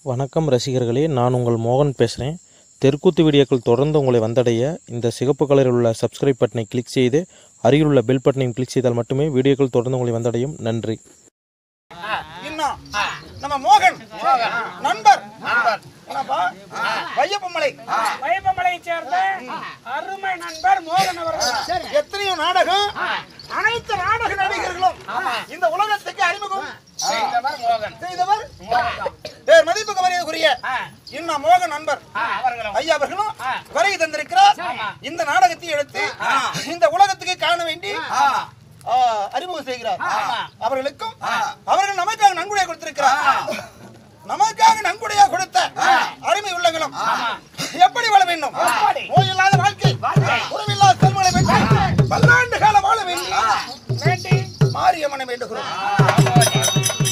வணக்கம் ரசிகர்களே நான் உங்கள் மோகன் பேசுகிறேன் தெற்குத்து வீடியோக்கள் தொடர்ந்து உங்களை வந்தடைய இந்த சிகப்பு கலரில் உள்ள சப்ஸ்கிரைப் பட்டனை கிளிக் செய்து அருகில் உள்ள பெல் பட்டனையும் கிளிக் செய்தால் மட்டுமே வீடியோக்கள் தொடர்ந்து உங்களை வந்தடையும் நன்றி இன்னும் நம்ம மோகன் நண்பர் என்னப்பா வையப்பமலை வைப்பமலையைச் சேர்ந்த அருமை நண்பர் மோகன் அவர்கள் எத்தனையோ நாடகம் அனைத்து நாடக நடிகர்களும் இந்த உலகத்துக்கு அறிமுகம் செய்தவர் மோகன் செய்தவர் பேர் மதிப்புக்கு மரியாதைக்குரிய இன்னும் மோகன் நண்பர் ஐயா அவர்களும் வருகை தந்திருக்கிறார் இந்த நாடகத்தை எடுத்து இந்த உலகத்துக்கு காண வேண்டி ஆ, அறிமுகம் செய்கிறார் அவர்களுக்கும் அவர்கள் நமக்காக நன்கொடையை கொடுத்திருக்கிறார் நமக்காக நன்கொடையா கொடுத்த அருமை உள்ளங்களும் எப்படி வாழ வேண்டும் நோய் இல்லாத வாழ்க்கை குறைவில்லாத செல்வங்களை பெற்று பல்லாண்டு காலம் வாழ வேண்டும் வேண்டி மாரியம்மனை வேண்டுகிறோம்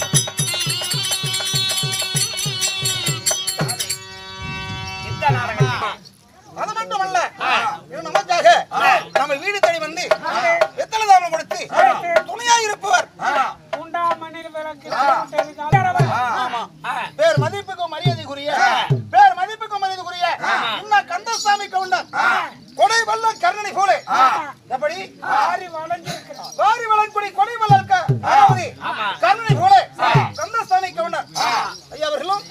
இந்த நாடகத்தில் அது மட்டுமல்ல இது நமக்காக நம்ம வீடு தேடி வந்து வெத்தலை தாமம் கொடுத்து துணையா இருப்பவர் உண்டாமணில் விளக்கு தெரிவிக்காதவர். ஆ. பேர் மதிப்புக்கும் மரியாதைக்குரிய பேர் மதிப்புக்கும் மரியாதைக்குரிய இன்னும் கந்தசாமி கவுண்டர் கொடை வல்ல கருணை போல எப்படி ஆறி வளைஞ்சிருக்கிறார். வாரி வளங்குடி கொடை வல்லல் க- அதாவது கருணை போல கந்தசாமி கவுண்டர் ஐயா அவர்களும்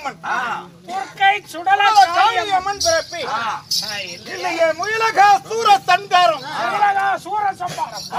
காளியம்மன் துர்க்கை சுடல காளியம்மன் பிறப்பி இல்லை இல்லையே முயலகா சூர சன்காரம் உலகா சூர சம்பாரம்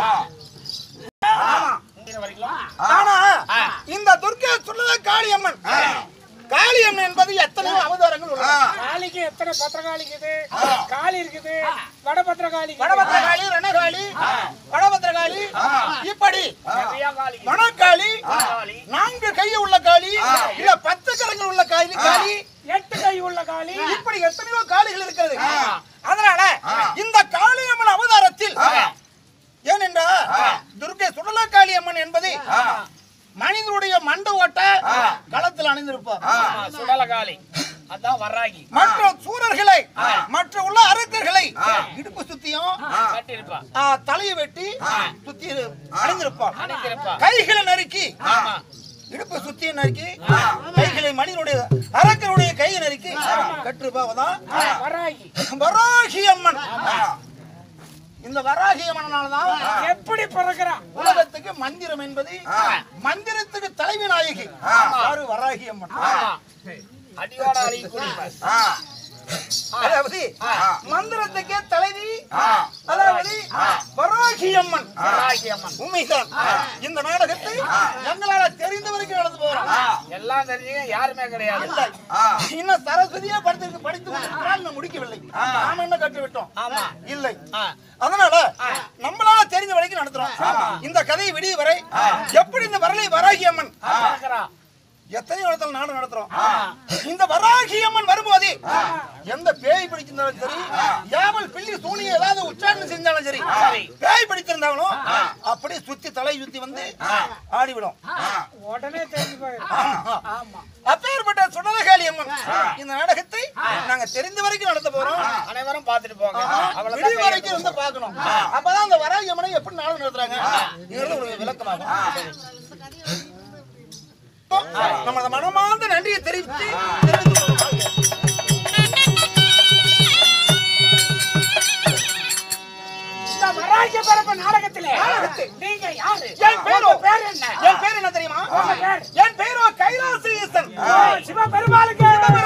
இங்க வரைக்கும் ஆனா இந்த துர்க்கை சுடல காளியம்மன் காளியம்மன் என்பது எத்தனையோ அவதாரங்கள் உள்ளன காளிக்கு எத்தனை பத்திரகாளி இருக்குது காளி இருக்குது வடபத்திரகாளி வடபத்திரகாளி ரணகாளி வடபத்திரகாளி இப்படி நிறைய காளி மணக்காளி காளி நான்கு கை உள்ள காளி இல்ல பத்து கரங்கள் உள்ள காளி காளி எட்டு கை உள்ள காளி இப்படி எத்தனையோ காளிகள் இருக்கிறது அதனால இந்த காளியம்மன் அவதாரத்தில் ஏனென்றால் துர்க்கை சுடலா காளியம்மன் என்பது மனிதனுடைய மண்ட ஓட்ட களத்தில் அணிந்திருப்பார் ஆமா, சுடல காளி அதான் வர்றாகி மற்ற சூரர்களை மற்ற உள்ள அரக்கர்களை இடுப்பு சுத்தியும் கட்டிருப்பா ஆ, தலையை வெட்டி சுத்தி அணிந்திருப்பார் அணிந்திருப்பா கைகளை நறுக்கி ஆமா இடுப்பு சுத்தி நறுக்கி கைகளை மனிதனுடைய அரக்கனுடைய கையை நறுக்கி கற்றுப்பாவதான் வராகி வராகி அம்மன் இந்த வராகி அம்மனால்தான் எப்படி பிறக்கிறான் உலகத்துக்கு மந்திரம் என்பது மந்திரத்துக்கு தலைவி நாயகி யாரு வராகி அம்மன் அடியோட அழகி குடிப்பார் அதாவது மந்திரத்துக்கே தலைவி அதாவது வராகி அம்மன் வராகி அம்மன் உண்மைதான் இந்த நாடகத்தை எங்களால தெரிந்த வரைக்கும் நடந்து போறோம் எல்லாம் தெரிஞ்சுங்க யாருமே கிடையாது இல்லை. இன்னும் சரஸ்வதியா படித்து படித்து கொண்டிருக்கிறாள் இன்னும் முடிக்கவில்லை நாம என்ன கற்று விட்டோம் ஆமா. இல்லை ஆ. அதனால நம்மளால தெரிஞ்ச வரைக்கும் நடத்துறோம் இந்த கதை விடிய வரை எப்படி இந்த வரலை வராகி அம்மன் பிறக்கிறான் எத்தனை இடத்துல நாடு நடத்துறோம் இந்த வராகி அம்மன் வரும்போது எந்த பேய் பிடிச்சிருந்தாலும் சரி யாமல் பில்லி சூனி ஏதாவது உச்சாரணம் செஞ்சாலும் சரி சரி. பேய் பிடித்திருந்தாலும் அப்படியே சுத்தி தலை சுத்தி வந்து ஆடிவிடும் உடனே தெரிஞ்சு போயிடும் ஆமா. ஆமா அப்பேற்பட்ட சுடலகாளி அம்மன் இந்த நாடகத்தை நாங்க தெரிந்த வரைக்கும் நடத்த போறோம் அனைவரும் பார்த்துட்டு போங்க விடிய அவ்வளவுதான் வரைக்கும் வந்து பார்க்கணும் அப்பதான் அந்த வராகி அம்மனை எப்படி நாடகம் நடத்துறாங்க இது ஒரு விளக்கமாகும் நமது மனமார்ந்த நன்றியை தெரிவித்து தெரிவித்துக் கொள்கிறோம். இந்த வராகிய பிறப்பு நாடகத்திலே நாடகத்தில். நீங்க யாரு என் பேரோ உங்க பேர் என்ன என் பேர் என்ன தெரியுமா உங்க பேர்? என் பேரோ கைலாசீசன் ஓ, சிவபெருமாளுக்கு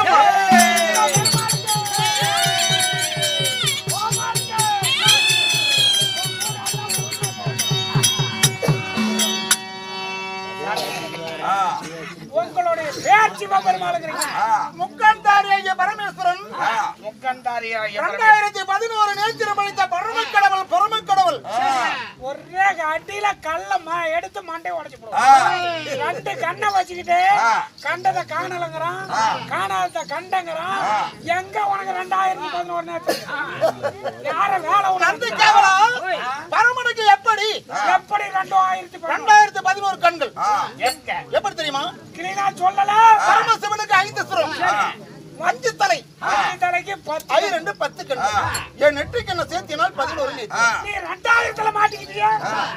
உங்களுடைய பேர் சிவபெருமாளுங்கிறீங்க முக்கந்தாரிய பரமேஸ்வரன் முக்கந்தாரியா இரண்டாயிரத்தி பதினோரு நேத்திரம் அளித்த பரமக்கடவுள் பரமக்கடவுள் ஒரே அடியில கல்ல ம- எடுத்து மண்டை உடைச்சு போடுவோம் ரெண்டு கண்ணை வச்சுக்கிட்டு கண்டதை காணலங்கிறான் காணாதத கண்டங்கிறான் எங்க உனக்கு ரெண்டாயிரத்தி பதினோரு நேரத்து யார வேலை நந்தி உனக்கு கேவலம் பரமனுக்கு எப்படி எப்படி ரெண்டு ஆயிரத்தி பதினோரு இரண்டாயிரத்தி பதினோரு கண்கள் எங்க எப்படி தெரியுமா கிளீனா சொல்லல பரமசிவனுக்கு ஐந்து சுரம் அஞ்சு தலை அஞ்சு தலைக்கு பத்து ஐ ரெண்டு பத்து கண்கள் என் நெற்றிக்கு என்ன சேர்த்தினால் பதினோரு நேற்று நீ ரெண்டாயிரத்துல மாட்டிக்கிட்டியா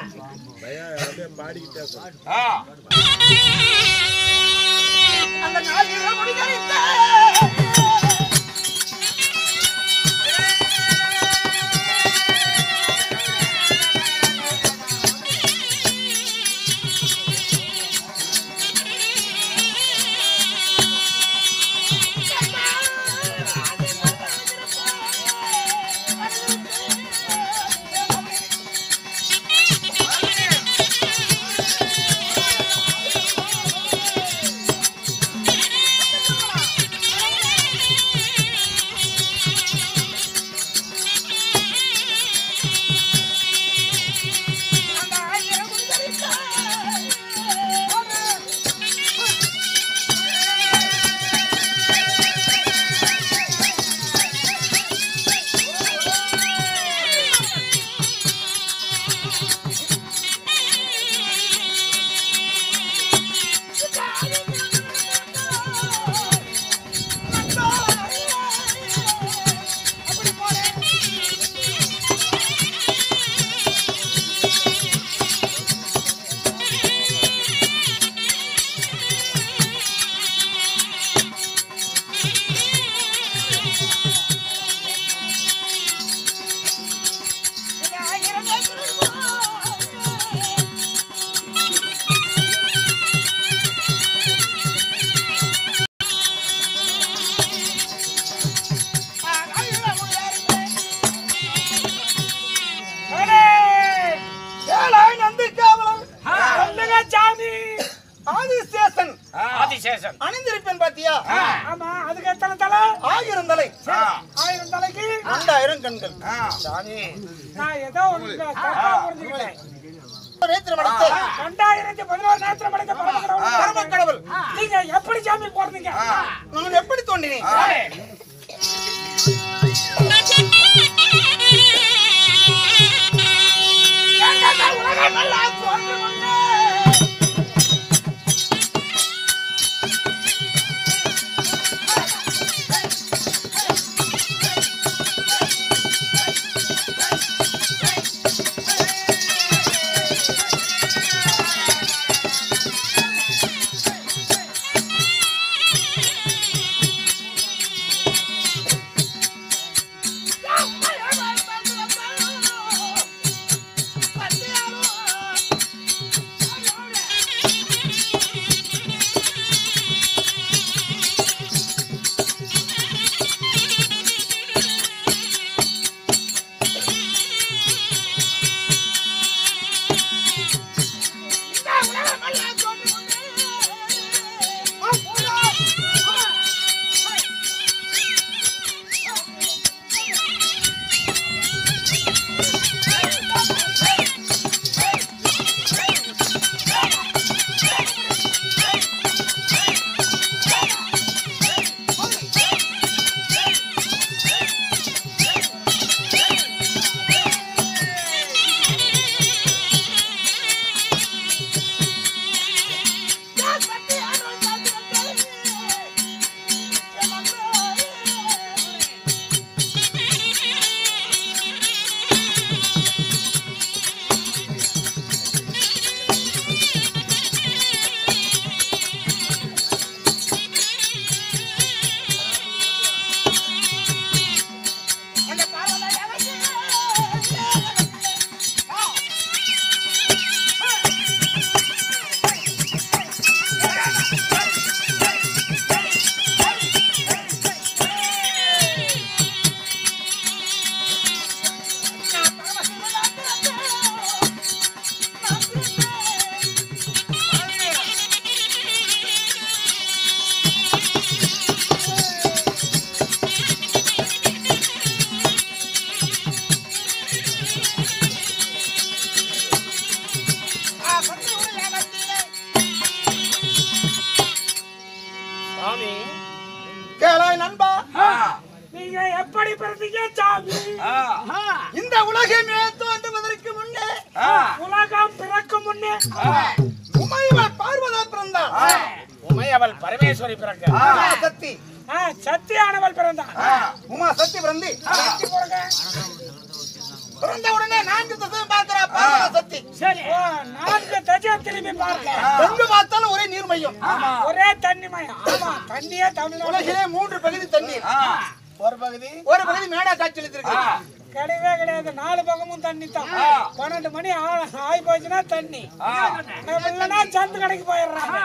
அந்த ஞாயிறு முடிகழித்த ஆ விசேஷம் அணிந்திருப்பேன் பாத்தியா ஆமா அதுக்கு எத்தனை தலை ஆயிரம் தலை ஆயிரம் தலைக்கு ரெண்டாயிரம் கண்கள் சாமி நான் ஏதோ ஒண்ணு தப்பா புரிஞ்சுக்கிட்டேன் நேத்திரம் அடைத்த ரெண்டாயிரத்தி பதினோரு நேரத்துல படைத்த பரமக்கடவுள். பரமக்கடவுள் நீங்க எப்படி சாமி போறீங்க நான் எப்படி தோன்றினேன் உலகமெல்லாம் தோன்றி முன்னே. சாமி கேளாய் நண்பா நீங்க எப்படி பிறந்தீங்க சாமி இந்த உலகமே தோன்றுவதற்கு முன்னே உலகம் பிறக்கும் முன்னே உமையவள் பார்வதா பிறந்தாள் உமையவள் பரமேஸ்வரி பிறக்க உமா சக்தி ஆ, சத்தியானவள் பிறந்தாள் உமா சக்தி பிறந்து சக்தி பிறக்க. பிறந்த உடனே நான்கு திசையும் பார்க்கிறா பார்வதா சக்தி சரி ஓ, நான்கு தஜம் திரும்பி பார்க்க எங்கு பார்த்தாலும் ஒரே நீர்மையும் ஒரே தண்ணி மயம் ஆமா தண்ணியே தமிழ்நாடு உலகிலே மூன்று பகுதி தண்ணீர் ஒரு பகுதி ஒரு பகுதி மேடா காட்சி அளித்திருக்கு கிடையவே கிடையாது நாலு பக்கமும் தண்ணி தான் பன்னெண்டு மணி ஆ- ஆகி போச்சுன்னா தண்ணி நம்ம இல்லைன்னா சந்து கடைக்கு போயிடுறாங்க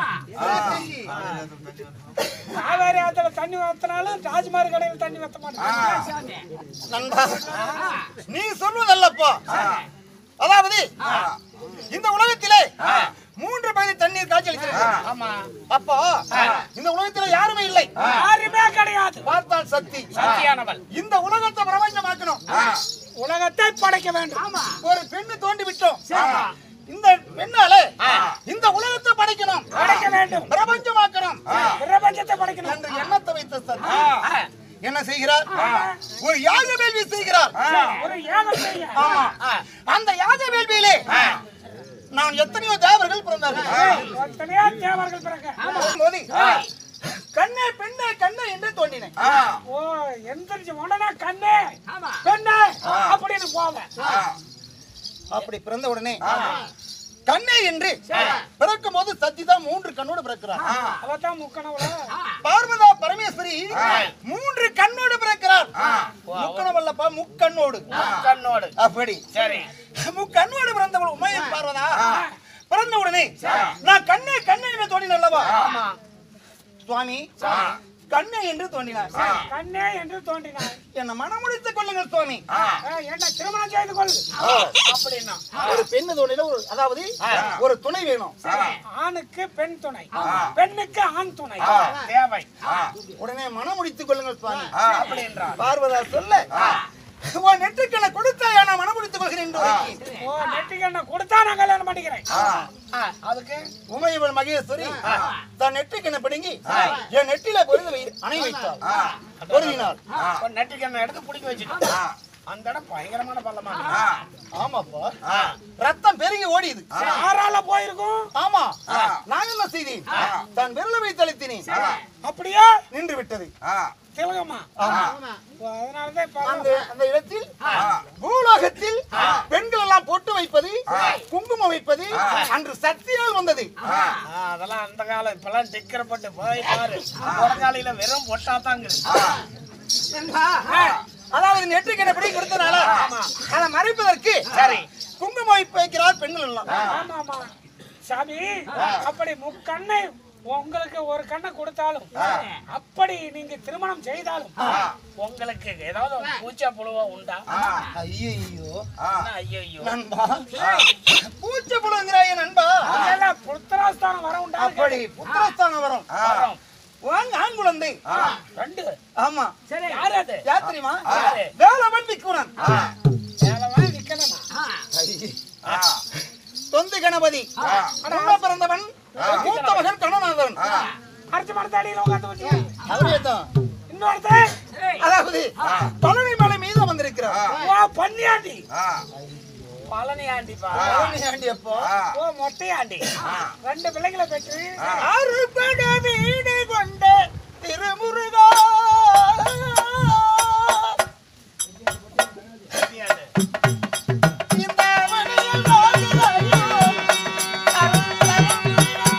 காவேரி ஆத்துல தண்ணி வத்தினாலும் ராஜ்மார் கடையில் தண்ணி வத்த மாட்டாங்க நண்பா நீ சொல்வதல்லப்பா அதாவது இந்த உலகத்திலே மூன்று பகுதி தண்ணீர் காட்சி அளித்திருக்கு ஆமா அப்போ இந்த உலகத்திலே யாருமே இல்லை யாருமே கிடையாது பார்த்தால் சக்தி சத்தியானவள் இந்த உலகத்தை பிரபஞ்சமாக்கணும் உலகத்தை படைக்க வேண்டும் ஒரு பெண்ணு தோண்டி விட்டோம் இந்த பெண்ணால இந்த உலகத்தை படைக்கணும் படைக்க வேண்டும் பிரபஞ்சமாக்கணும் பிரபஞ்சத்தை படைக்கணும் என்று எண்ணத்தை வைத்த சக்தி என்ன செய்கிறார் ஒரு யாக வேள்வி செய்கிறார் ஒரு யாகம் செய்ய ஆமா. அந்த யாக வேள்வியிலே நான் எத்தனையோ தேவர்கள் பிறந்தார்கள் எத்தனையோ தேவர்கள் பிறக்க போது கண்ணே பெண்ணே கண்ணே என்று தோண்டினேன் ஓ எந்திரிச்சு உடனே கண்ணே பெண்ணே அப்படின்னு போவேன் அப்படி பிறந்த உடனே கண்ணே என்று பிறக்கும் போது சக்தி தான் மூன்று கண்ணோடு பிறக்கிறார் அவதான் முக்கணவுல பார்வதா பரமேஸ்வரி மூன்று கண்ணோடு பிறக்கிறார் முக்கணவல்லப்பா முக்கண்ணோடு கண்ணோடு அப்படி சரி முக்கண்ணோடு பிறந்தவள் உமையன் பார்வதா பிறந்த உடனே நான் கண்ணே கண்ணே என்று தோணினேன் அல்லவா சுவாமி கண்ணே என்று தோன்றினார் கண்ணே என்று தோன்றினார் என்ன மனமுடித்துக் கொள்ளுங்கள் சுவாமி ஏய், என்ன திருமணம் செய்து கொள் அப்படின்னா ஒரு பெண்ணு தோணில ஒரு அதாவது ஒரு துணை வேணும் ஆணுக்கு பெண் துணை பெண்ணுக்கு ஆண் துணை தேவை உடனே மனம் முடித்துக் கொள்ளுங்கள் சுவாமி அப்படின்றார் பார்வதா சொல்ல உன் நெற்றுக்கென கொடுத்தாயா நான் மனம் முடித்துக் கொள்கிறேன் என்று உரைக்கி. ஓ நெட்டிக்கு என்ன கொடுத்தா நான் கல்யாணம் பண்ணிக்கிறேன் ஆ, அதுக்கு உமையவள் மகேஸ்வரி தன் நெற்றிக்கென பிடுங்கி என் நெற்றில பொருந்த வை அணை வைத்தாள் பொருந்தினாள் ஒரு நெட்டிக்கு என்ன எடுத்து பிடிக்க வச்சுட்டோம் அந்த இடம் பயங்கரமான பள்ளமா இருக்கு. ஆமாப்பா ரத்தம் பெருகி ஓடியது யாரால போயிருக்கும் ஆமா நான் என்ன செய்தேன் தான் விரல வைத்து அழுத்தினேன் அப்படியே நின்று விட்டது திலகமா ஆமா ஓ, அதனாலதான் இப்ப அந்த அந்த இடத்தில் பூலோகத்தில் பெண்கள் எல்லாம் பொட்டு வைப்பது குங்குமம் வைப்பது அன்று சக்தியால் வந்தது ஆ, அதெல்லாம் அந்த காலம் இப்பெல்லாம் டிக்கர் போட்டு போய் பாரு உடங்காலையில வெறும் பொட்டாத்தாங்க அதாவது நெற்றிக்கடை பிடி கொடுத்தனால அதை மறைப்பதற்கு சரி. குங்குமம் வைப்பு வைக்கிறார் பெண்கள் எல்லாம் ஆமா ஆமா சாமி அப்படி முக்கண்ணை உங்களுக்கு ஒரு கண்ணை கொடுத்தாலும் அப்படி நீங்க திருமணம் செய்தாலும் உங்களுக்கு ஏதாவது ஒரு பூச்சா புழுவா உண்டா ஐயோ என்ன ஐயோ நண்பா பூச்சை புழுங்கிறாய நண்பா இதெல்லாம் புத்திராஸ்தானம் வர உண்டா அப்படி புத்திரஸ்தானம் வரும் வரும். வாங்க ஆண் குழந்தை ரெண்டு ஆமா சரி யார் அது யார் தெரியுமா யாரு? வேலவன் விக்குரன் வேலைவா நிக்கணுமா தொந்து கணபதி உள்ள பிறந்தவன் மூத்த மகன் கணநாதன் அரைச்சு மரத்தாடியில உட்காந்து வச்சு அவரே தான் இன்னொருத்தன் அதாவது பழனி மலை மீது வந்திருக்கிறார் ஓ பன்னியாண்டி பழனி ஆண்டிப்பா பழனி ஆண்டி அப்போ ஓ மொட்டையாண்டி ரெண்டு பிள்ளைங்களை பெற்று அறுபட வீடு கொண்ட திருமுருகா இந்த மணியில் வாழ்கிறாயோ, அருள் தரும்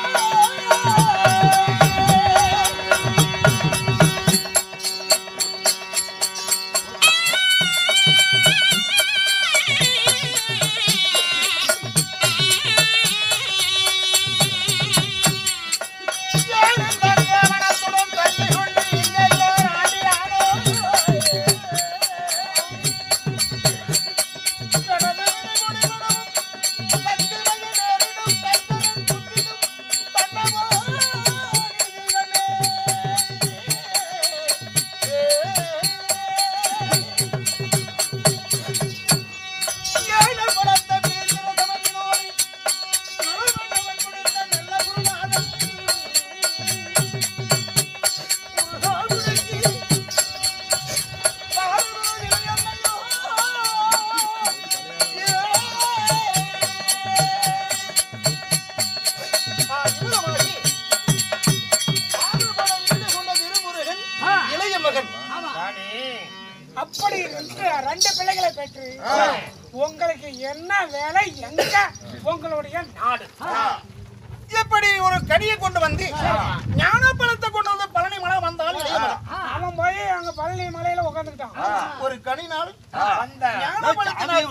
இளைய மகன் அப்படி ரெண்டு ரெண்டு பிள்ளைகளை பெற்று உங்களுக்கு என்ன வேலை எங்க உங்களுடைய நாடு எப்படி ஒரு கடியை கொண்டு வந்து ஞான பழத்தை கொண்டு வந்து பழனி மலை வந்தால் இளைய மகன். அவன் போய் அங்க பழனி மலையில உட்காந்துக்கிட்டான் ஒரு கனினால் அந்த ஞான பழத்தினால்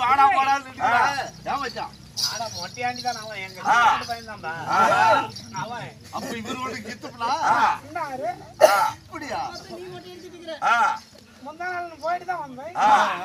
ஆனா மொட்டையாண்டி தான் அவன் எங்க வீட்டு பையன்தான்பா. அவன் இன்னாரு முந்தா நாள் போயிட்டு தான் வந்தேன்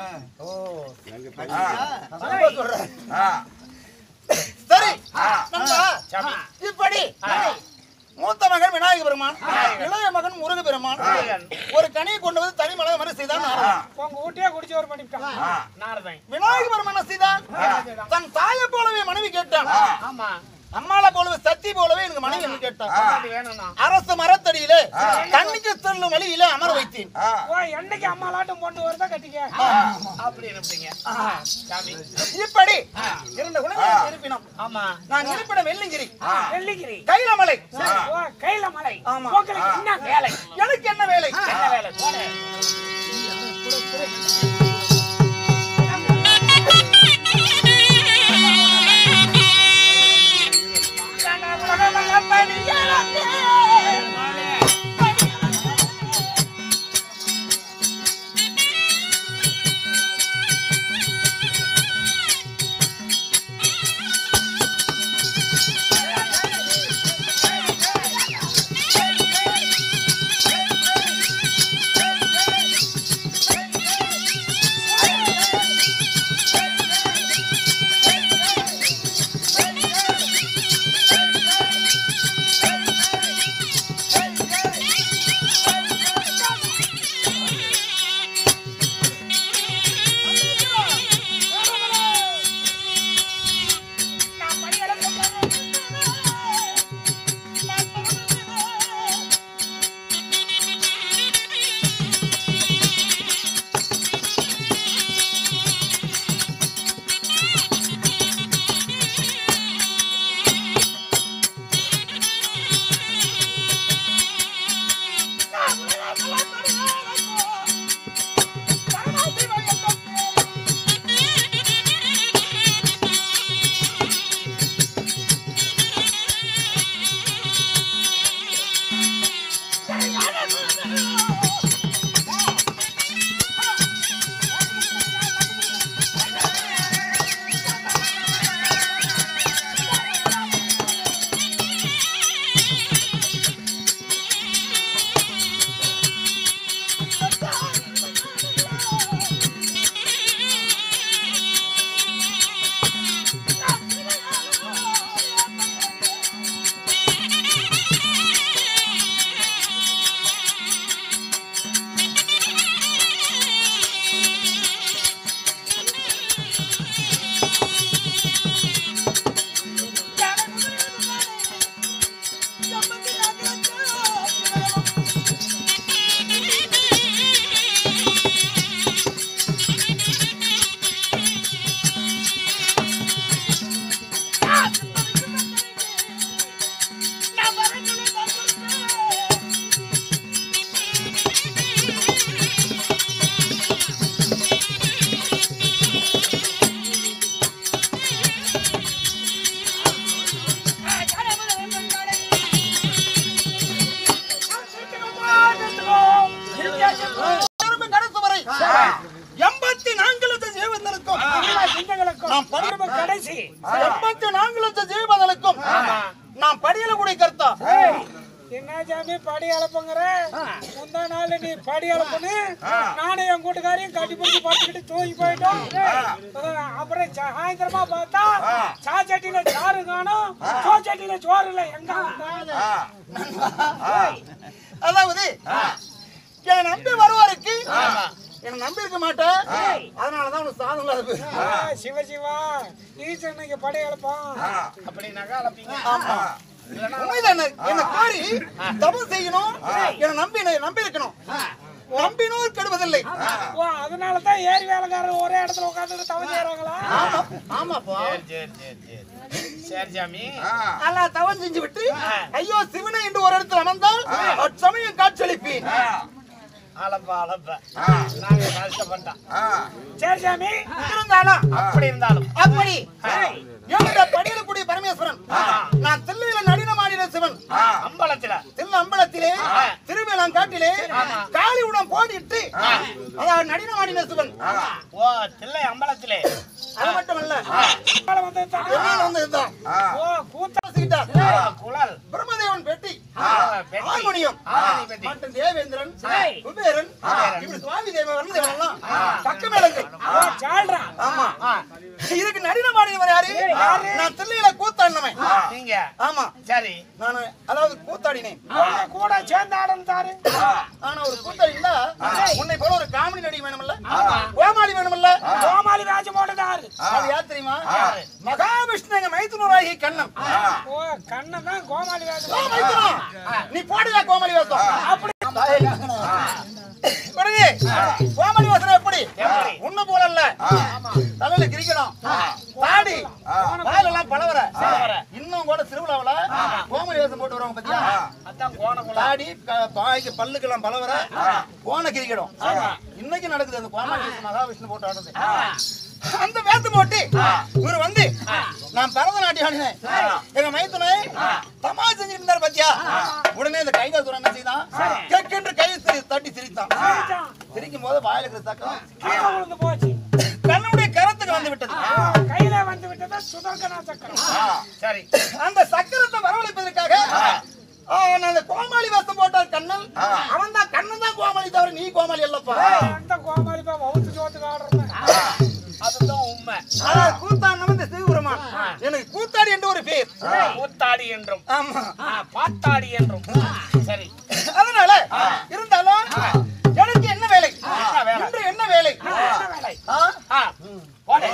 ரொம்ப சொல்றேன். சரி நண்பா, சாமி. இப்படி மூத்த மகன் விநாயக பெருமான் இளைய மகன் முருக பெருமான் முருகன். ஒரு கனியை கொண்டு வந்து தனிமலை மறு செய்தான் நாரதன். உங்க ஊட்டியே குடிச்சு ஒரு பண்ணிவிட்டான் நாரதன் விநாயக பெருமான் என்ன செய்தான் தன் தாயை போலவே மனைவி கேட்டான் ஆமா அம்மாளை போலவே சத்தி போலவே எனக்கு மனைவி என்று கேட்டான் அது வேணும்னா அரசு மரத்தடியிலே தண்ணிக்கு செல்லும் வழியிலே அமர வைத்தேன் ஓ என்னைக்கு அம்மா லாட்டம் போட்டு வருதா கட்டிக்க அப்படி இருப்பீங்க சாமி இப்படி இரண்டு குழந்தைகள் இருப்பினம் ஆமா நான் இருப்பிடம் வெள்ளிங்கிரி வெள்ளிகிரி கைலமலை ஓ கையில மலை ஆமா. உங்களுக்கு என்ன வேலை எனக்கு என்ன வேலை என்ன வேலை போடு. எண்பத்தி நான்கு லட்சம் ஜீவதலுக்கும் நான் படியில கூட கருத்தா என்ன சாமி படி அளப்புங்கிற முந்தா நாள் நீ படி அளப்புன்னு நானும் என் கூட்டுக்காரையும் கட்டி பிடிச்சி படுத்துக்கிட்டு தூங்கி போயிட்டோம் அஹ் அப்புறம் சா- சாயந்தரமா பார்த்தா சா சட்டியில சாறு காணும் சோ சட்டியில சோறு இல்லை எங்க வந்தா? அதாவது என்னை நம்பி வருவாருக்கு என்னை நம்பி இருக்க மாட்டேன் அதனாலதான் உனக்கு சாதம் இல்லாத போய். ஆ, சிவ சிவா ஈசன் இன்னைக்கு படி அளப்பான் ஆமா உண்மைதானே என்ன கோரி தபம் செய்யணும் என்னை நம்பி என்னை நம்பி இருக்கணும் நம்பினோர் கெடுவதில்லை ஓ அதனால தான் ஏரி வேலைக்காரர் ஒரே இடத்துல உட்காந்துட்டு தவறு செய்யறாங்களா ஆமா ஆமாப்பா சரி சாமி அல்லாஹ் தவம் செஞ்சு விட்டு ஐயோ சிவனை என்று ஒரு இடத்துல அமர்ந்தால் அச்சமயம் காட்சியளிப்பேன் அளப்பா அளப்ப நாங்க கஷ்டப்பட்டோம் சரி சாமி இருந்தாலும் அப்படி இருந்தாலும் அப்படி என்னுடைய படியில் கூடிய பரமேஸ்வரன் நான் தில்லையில நடின மாநில சிவன் அம்பலத்துல தில்ல அம்பலத்திலே திருவேளாங்காட்டிலே காளியுடன் போட்டிட்டு அதாவது நடின மாநில சிவன் ஓ தில்லை அம்பலத்திலே அது மட்டுமல்ல மேல வந்து தான். எவ்வளவு வந்து இருந்தான் ஓ கூத்த பேசிக்கிட்டார். குழல் பிரம்மதேவன் பெட்டி பெட்டி. ஹார்மோனியம் ஆதி பெட்டி. மற்றும் தேவேந்திரன் குபேரன் இப்படி சுவாமி தேவன் தேவன்லாம் பக்க மேளங்கள் ஓ சால்றா ஆமா இதுக்கு நடின மாநிலம் யாரு நான் தில்லையில கூத்தாடினவன் நீங்க ஆமா சரி நான் அதாவது கூத்தாடினேன் அவங்க கூட சேர்ந்து ஆடந்தாரு ஆனா ஒரு கூத்தாடினா உன்னை போல ஒரு காமெடி நடிகை வேணும்ல கோமாளி வேணும்ல கோமாளி வேஷம் போட்டுதாரு அது யார் தெரியுமா மகாவிஷ்ணு எங்க மைத்துனராகி கண்ணன் ஓ கண்ணன் தான் கோமாளி வேஷம் ஓ, மைத்துனம். நீ போடுயா கோமாளி வேஷம் அப்படி உடனே கோமாளி வேஷம் எப்படி எப்படி? உன்ன போல இல்ல தலையில கிரிக்கணும் தாடி வாயிலெல்லாம் பலவர இன்னும் கூட திருவிழாவுல கோமாளி வேஷம் போட்டு வருவாங்க பாத்தியா அதான் கோணகுலம் தாடி க- பாய்க்கு பல்லுக்கெல்லாம் பலவர போன கிரிக்கணும் இன்னைக்கு நடக்குது அந்த கோமாளி வேஷம் மகாவிஷ்ணு போட்டு ஆடுறது அந்த வேத்து போட்டு இவர் வந்து நான் பரதநாட்டியம் ஆடினேன் எங்க மைத்துனை தமாஷ் செஞ்சுட்டு இருந்தாரு பாத்தியா உடனே இந்த கைகால் துறை என்ன செய்தான் கேக்கென்று கை சிரி- தட்டி சிரித்தான் சிரிக்கும் போது வாயில இருக்கிற சக்கரம் கீழே விழுந்து போச்சு கண்ணுடைய கரத்துக்கு வந்து விட்டது ஆ, கையில வந்து விட்டது சுதர்கனா சக்கரம் சரி அந்த சக்கரத்தை வரவழைப்பதற்காக ஆ, நான் அந்த கோமாளி வேஷம் போட்டார் கண்ணன் அவன் தான் கண்ணன் தான் கோமாளி தவிர நீ கோமாளி அல்லப்பா அந்த கோமாளி பா வவுத்து சோத்துக்கு ஆடுறேன் அதுதான் உண்மை ஆனா கூத்தாடினவன் இந்த சிவபெருமான் எனக்கு கூத்தாடி என்று ஒரு பேர் கூத்தாடி என்றும் ஆமா ஆ, பாட்டாடி என்றும் சரி அதனால இருந்தாலும் எனக்கு என்ன வேலை என்ன வேலை? இன்று என்ன வேலை என்ன வேலை ஆ? ஆ, போடு.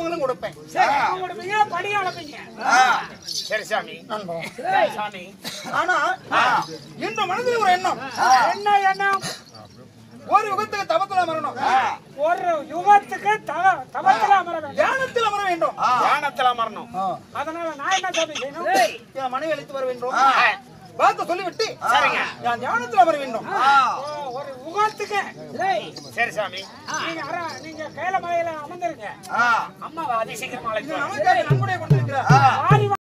அவங்களும் கொடுப்பேன் சரி அவங்க கொடுப்பீங்க படி அளப்பீங்க சரி சாமி நண்பா சரி, சாமி ஆனா இன்று மனதில் ஒரு எண்ணம் என்ன எண்ணம் ஒரு யுகத்துக்கு தவத்துல அமரணும் ஒரு யுகத்துக்கு தவ தவத்துல அமர வேண்டும் தியானத்தில் அமர வேண்டும் தியானத்துல அமரணும் அதனால நான் என்ன சொல்லி செய்யணும் என் மனைவி அழைத்து வர வேண்டும் பார்த்து சொல்லிவிட்டு சரிங்க. என் தியானத்தில் அமர வேண்டும் ஓ, ஒரு யுகத்துக்கு சரி சாமி நீங்க அர நீங்க கைல மலையில அமர்ந்திருங்க அம்மாவை அதிசீக்கிரமா அழைத்து வா. நமக்காக நம்முடைய கொண்டிருக்கிற வாரி